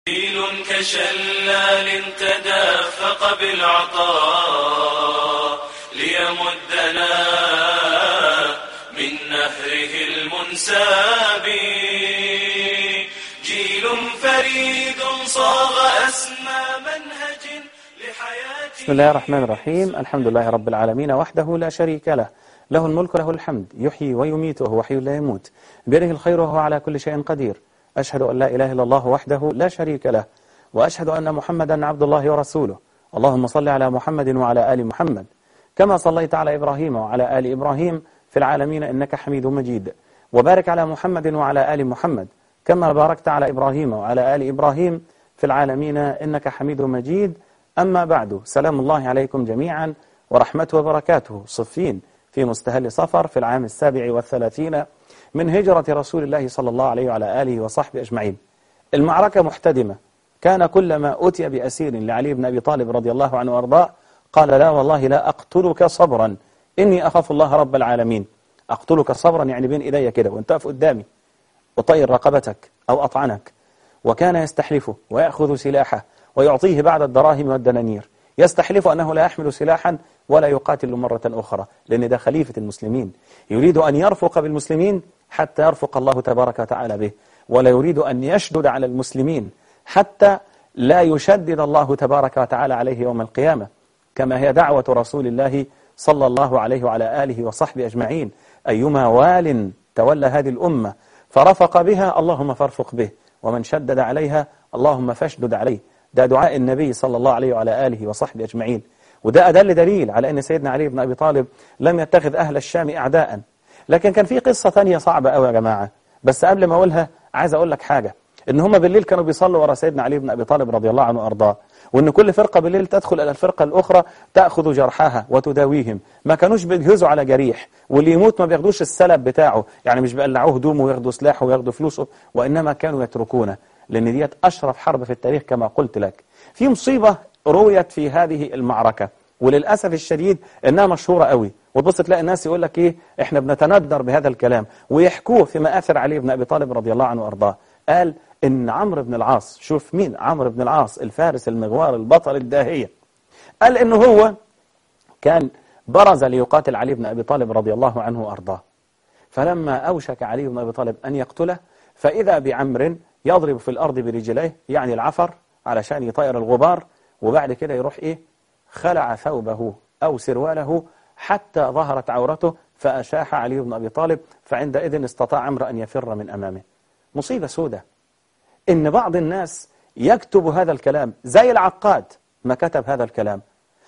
جيل كشلال تدافق بالعطاء ليمدنا من نهره المنساب جيل فريد صاغ أسمى منهج لحياة بسم الله الرحمن الرحيم الحمد لله رب العالمين وحده لا شريك له له الملك له الحمد يحيي ويميت وهو حي لا يموت بيده الخير وهو على كل شيء قدير أشهد أن لا إله إلا الله وحده لا شريك له وأشهد أن محمدا عبد الله ورسوله اللهم صل على محمد وعلى آل محمد كما صليت على إبراهيم وعلى آل إبراهيم في العالمين إنك حميد مجيد وبارك على محمد وعلى آل محمد كما باركت على إبراهيم وعلى آل إبراهيم في العالمين إنك حميد مجيد أما بعد سلام الله عليكم جميعا ورحمته وبركاته صفين في مستهل صفر في العام السابع والثلاثين من هجرة رسول الله صلى الله عليه وعلى آله وصحبه أجمعين المعركة محتدمة كان كلما أتي بأسير لعلي بن أبي طالب رضي الله عنه وأرضاه قال لا والله لا أقتلك صبرا إني أخاف الله رب العالمين أقتلك صبرا يعني بين إيدي كده وانت أقف قدامي أطير رقبتك أو أطعنك وكان يستحلفه ويأخذ سلاحه ويعطيه بعد الدراهم والدنانير يستحلف أنه لا يحمل سلاحا ولا يقاتل مرة أخرى لأن ده خليفة المسلمين يريد أن يرفق بالمسلمين حتى يرفق الله تبارك وتعالى به ولا يريد أن يشدد على المسلمين حتى لا يشدد الله تبارك وتعالى عليه يوم القيامة كما هي دعوة رسول الله صلى الله عليه وعلى آله وصحبه أجمعين أيما وال تولى هذه الأمة فرفق بها اللهم فارفق به ومن شدد عليها اللهم فاشدد عليه ده دعاء النبي صلى الله عليه وعلى آله وصحبه أجمعين وده أدل دليل على أن سيدنا علي بن أبي طالب لم يتخذ أهل الشام أعداء لكن كان في قصة ثانية صعبة قوي يا جماعة بس قبل ما أقولها عايز أقول لك حاجة إن هم بالليل كانوا بيصلوا ورا سيدنا علي بن أبي طالب رضي الله عنه وأرضاه وإن كل فرقة بالليل تدخل إلى الفرقة الأخرى تأخذ جرحاها وتداويهم ما كانوش بيجهزوا على جريح واللي يموت ما بياخدوش السلب بتاعه يعني مش بيقلعوه هدومه وياخدوا سلاحه وياخدوا فلوسه وإنما كانوا يتركونه لأن ديت أشرف حرب في التاريخ كما قلت لك في مصيبة رويت في هذه المعركة وللأسف الشديد إنها مشهورة قوي وتبص تلاقي الناس يقول لك إيه إحنا بنتندر بهذا الكلام ويحكوه في مآثر علي بن أبي طالب رضي الله عنه وأرضاه قال إن عمرو بن العاص شوف مين عمرو بن العاص الفارس المغوار البطل الداهية قال إنه هو كان برز ليقاتل علي بن أبي طالب رضي الله عنه وأرضاه فلما أوشك علي بن أبي طالب أن يقتله فإذا بعمر يضرب في الأرض برجليه يعني العفر علشان يطير الغبار وبعد كده يروح إيه خلع ثوبه أو سرواله حتى ظهرت عورته فأشاح علي بن أبي طالب فعندئذ استطاع عمرو أن يفر من أمامه مصيبة سودة إن بعض الناس يكتب هذا الكلام زي العقاد ما كتب هذا الكلام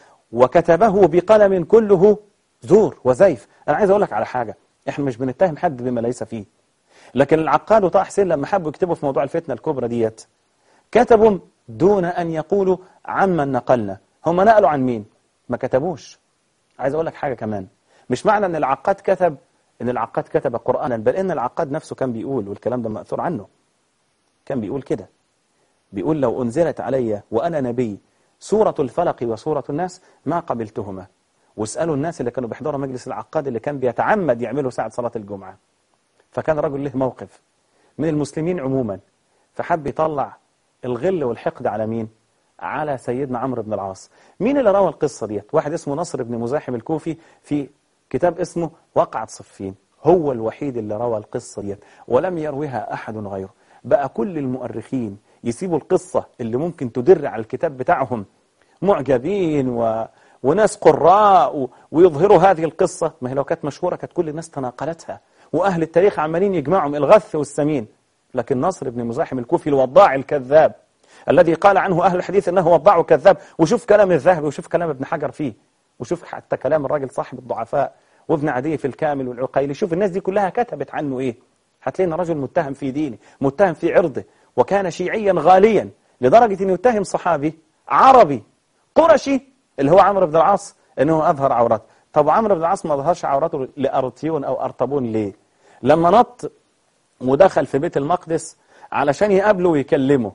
وكتبه بقلم كله زور وزيف أنا عايز أقول لك على حاجة إحنا مش بنتهم حد بما ليس فيه لكن العقاد وطه حسين لما حبوا يكتبوا في موضوع الفتنة الكبرى ديت كتبوا دون أن يقولوا عمن نقلنا هم نقلوا عن مين ما كتبوش عايز أقول لك حاجة كمان مش معنى أن العقاد كتب أن العقاد كتب قرآنا بل أن العقاد نفسه كان بيقول والكلام ده مأثور عنه كان بيقول كده بيقول لو أنزلت علي وأنا نبي سورة الفلق وسورة الناس ما قبلتهما واسألوا الناس اللي كانوا بيحضروا مجلس العقاد اللي كان بيتعمد يعملوا ساعة صلاة الجمعة فكان رجل له موقف من المسلمين عموما فحب يطلع الغل والحقد على مين على سيدنا عمرو بن العاص مين اللي روى القصة ديت واحد اسمه نصر بن مزاحم الكوفي في كتاب اسمه وقعة صفين هو الوحيد اللي روى القصة ديت ولم يرويها أحد غيره بقى كل المؤرخين يسيبوا القصة اللي ممكن تدر على الكتاب بتاعهم معجبين و... وناس قراء و... ويظهروا هذه القصة ما هي لو كانت مشهورة كانت كل الناس تناقلتها وأهل التاريخ عمالين يجمعهم الغث والسمين لكن نصر بن مزاحم الكوفي الوضاع الكذاب الذي قال عنه أهل الحديث أنه وضاع كذاب وشوف كلام الذهبي وشوف كلام ابن حجر فيه وشوف حتى كلام الراجل صاحب الضعفاء وابن عدي في الكامل والعقيلي شوف الناس دي كلها كتبت عنه إيه هتلاقينا رجل متهم في دينه متهم في عرضه وكان شيعيا غاليا لدرجة أنه يتهم صحابي عربي قرشي اللي هو عمرو بن العاص أنه أظهر عورته طب عمرو بن العاص ما ظهرش عورته لأرتيون أو أرطبون ليه لما نط ودخل في بيت المقدس علشان يقابله ويكلمه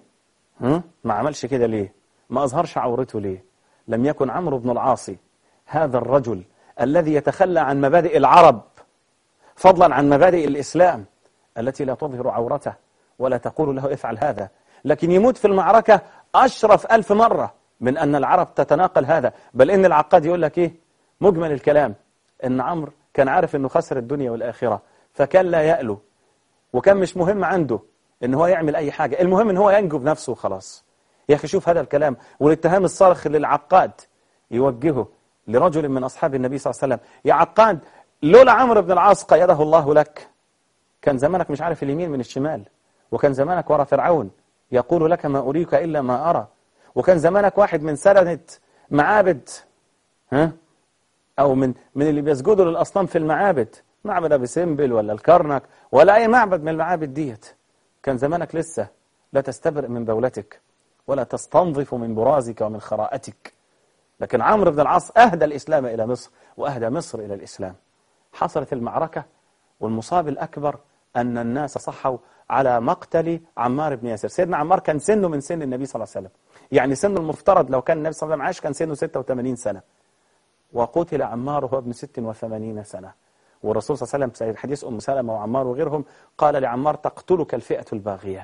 ما عملش كده ليه ما أظهرش عورته ليه لم يكن عمرو بن العاص هذا الرجل الذي يتخلى عن مبادئ العرب فضلا عن مبادئ الإسلام التي لا تظهر عورته ولا تقول له افعل هذا لكن يموت في المعركة أشرف ألف مرة من أن العرب تتناقل هذا بل إن العقاد يقول لك إيه مجمل الكلام إن عمرو كان عارف إنه خسر الدنيا والآخرة فكان لا يألو وكان مش مهم عنده إن هو يعمل أي حاجة المهم إن هو ينجو بنفسه وخلاص يا أخي شوف هذا الكلام والاتهام الصارخ للعقاد يوجهه لرجل من أصحاب النبي صلى الله عليه وسلم يا عقاد لولا عمرو بن العاص قيده الله لك كان زمانك مش عارف اليمين من الشمال وكان زمانك ورا فرعون يقول لك ما أريك إلا ما أرى وكان زمانك واحد من سردة معابد ها أو من من اللي بيسجدوا للأصنام في المعابد معبد أبي سمبل ولا الكرنك ولا أي معبد من المعابد ديت كان زمانك لسه لا تستبرئ من بولتك ولا تستنظف من برازك ومن خراءتك لكن عمرو بن العاص أهدى الإسلام إلى مصر وأهدى مصر إلى الإسلام حصلت المعركة والمصاب الأكبر أن الناس صحوا على مقتل عمار بن ياسر سيدنا عمار كان سنه من سن النبي صلى الله عليه وسلم يعني سنه المفترض لو كان النبي صلى الله عليه وسلم عاش كان سنه 86 سنة وقتل عمار وهو ابن 86 سنة والرسول صلى الله عليه وسلم في حديث أم سلمة وعمار وغيرهم قال لعمار تقتلك الفئة الباغية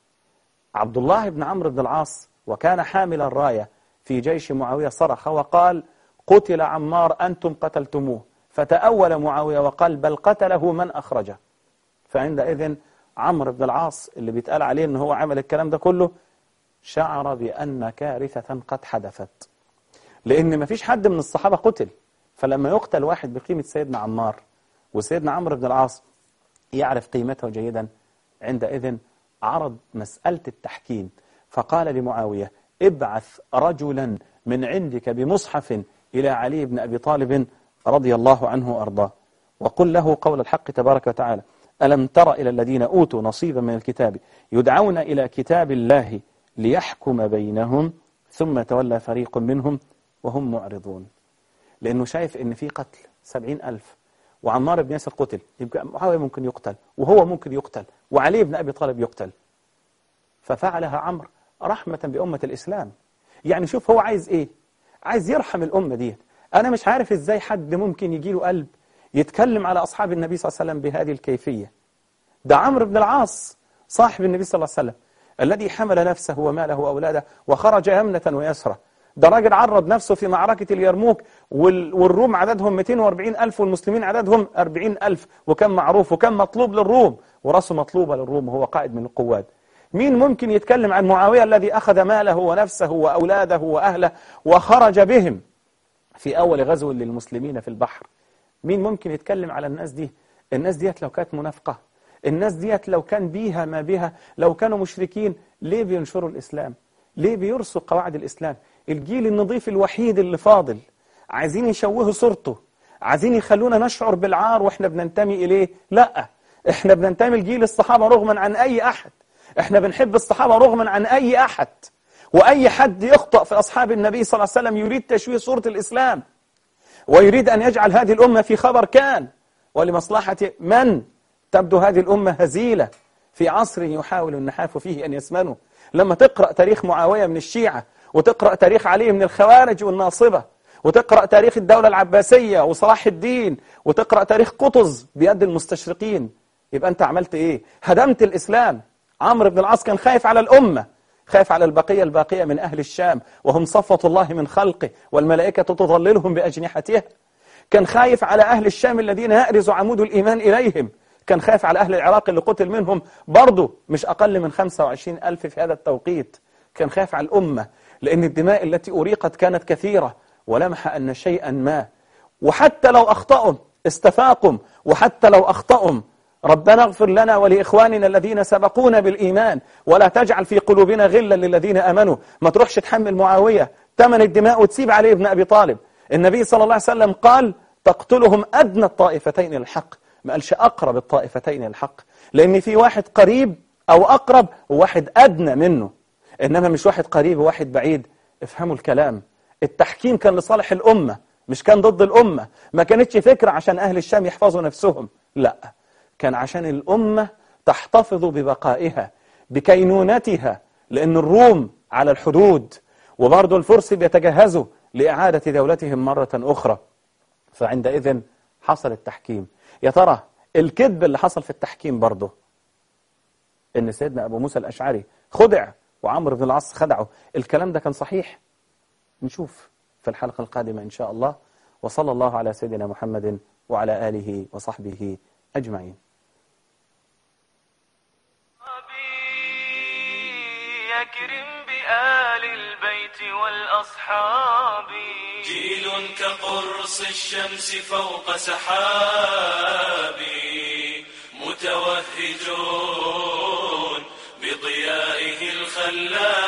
عبد الله بن عمرو بن العاص وكان حامل الراية في جيش معاوية صرخ وقال قتل عمار أنتم قتلتموه فتأول معاوية وقال بل قتله من أخرجه فعندئذ عمرو بن العاص اللي بيتقال عليه ان هو عمل الكلام ده كله شعر بأن كارثة قد حدثت لأن ما فيش حد من الصحابة قتل فلما يقتل واحد بقيمة سيدنا عمار وسيدنا عمرو بن العاص يعرف قيمته جيدا عندئذ عرض مسألة التحكيم فقال لمعاوية ابعث رجلا من عندك بمصحف إلى علي بن أبي طالب رضي الله عنه وأرضاه وقل له قول الحق تبارك وتعالى ألم تر إلى الذين أوتوا نصيبا من الكتاب يدعون إلى كتاب الله ليحكم بينهم ثم تولى فريق منهم وهم معرضون لأنه شايف إن في قتل سبعين ألف وعمار بن ياسر قتل يبقى معاوية ممكن يقتل وهو ممكن يقتل وعلي بن أبي طالب يقتل ففعلها عمرو رحمة بأمة الإسلام يعني شوف هو عايز إيه عايز يرحم الأمة ديت أنا مش عارف إزاي حد ممكن يجي له قلب يتكلم على أصحاب النبي صلى الله عليه وسلم بهذه الكيفية ده عمرو بن العاص صاحب النبي صلى الله عليه وسلم الذي حمل نفسه وماله وأولاده وخرج يمنة ويسرى ده راجل عرض نفسه في معركة اليرموك والروم عددهم 240 ألف والمسلمين عددهم 40 ألف وكان معروف وكان مطلوب للروم ورأسه مطلوبة للروم وهو قائد من القوات مين ممكن يتكلم عن معاوية الذي أخذ ماله ونفسه وأولاده وأهله وخرج بهم في أول غزو للمسلمين في البحر مين ممكن يتكلم على الناس دي الناس ديت لو كانت منافقة الناس ديت لو كان بيها ما بها لو كانوا مشركين ليه بينشروا الإسلام ليه بيرسوا قواعد الإسلام الجيل النظيف الوحيد اللي فاضل عايزين يشوهوا صورته عايزين يخلونا نشعر بالعار واحنا بننتمي إليه لا احنا بننتمي لجيل الصحابة رغما عن أي أحد احنا بنحب الصحابة رغما عن أي أحد وأي حد يخطأ في أصحاب النبي صلى الله عليه وسلم يريد تشويه صورة الإسلام ويريد أن يجعل هذه الأمة في خبر كان ولمصلحة من تبدو هذه الأمة هزيلة في عصر يحاول النحاف فيه أن يسمنوا لما تقرأ تاريخ معاوية من الشيعة وتقرأ تاريخ علي من الخوارج والناصبة وتقرأ تاريخ الدولة العباسية وصلاح الدين وتقرأ تاريخ قطز بيد المستشرقين يبقى أنت عملت إيه هدمت الإسلام عمرو بن العاص كان خايف على الأمة خايف على البقية الباقية من أهل الشام وهم صفوة الله من خلقه والملائكة تظللهم بأجنحتها كان خايف على أهل الشام الذين يأرز عمود الإيمان إليهم كان خايف على أهل العراق اللي قتل منهم برضه مش أقل من 25 ألف في هذا التوقيت كان خايف على الأمة لأن الدماء التي أريقت كانت كثيرة ولمح أن شيئا ما وحتى لو أخطأهم استفاقهم وحتى لو أخطأهم ربنا اغفر لنا ولإخواننا الذين سبقونا بالإيمان ولا تجعل في قلوبنا غلا للذين أمنوا ما تروحش تحمل معاوية تمن الدماء وتسيب عليه ابن أبي طالب النبي صلى الله عليه وسلم قال تقتلهم أدنى الطائفتين للحق ما قالش أقرب الطائفتين للحق لأن في واحد قريب أو أقرب وواحد أدنى منه إنما مش واحد قريب وواحد بعيد افهموا الكلام التحكيم كان لصالح الأمة مش كان ضد الأمة ما كانتش فكرة عشان أهل الشام يحفظوا نفسهم لا كان عشان الأمة تحتفظ ببقائها بكينونتها لأن الروم على الحدود وبرضه الفرس بيتجهزوا لإعادة دولتهم مرة أخرى فعندئذ حصل التحكيم يا ترى الكذب اللي حصل في التحكيم برضه إن سيدنا أبو موسى الأشعري خدع وعمرو بن العاص خدعه الكلام ده كان صحيح نشوف في الحلقة القادمة إن شاء الله وصلى الله على سيدنا محمد وعلى آله وصحبه أجمعين يكرم بآل البيت والأصحاب جيل كقرص الشمس فوق سحاب متوهجون بضيائه الخلاب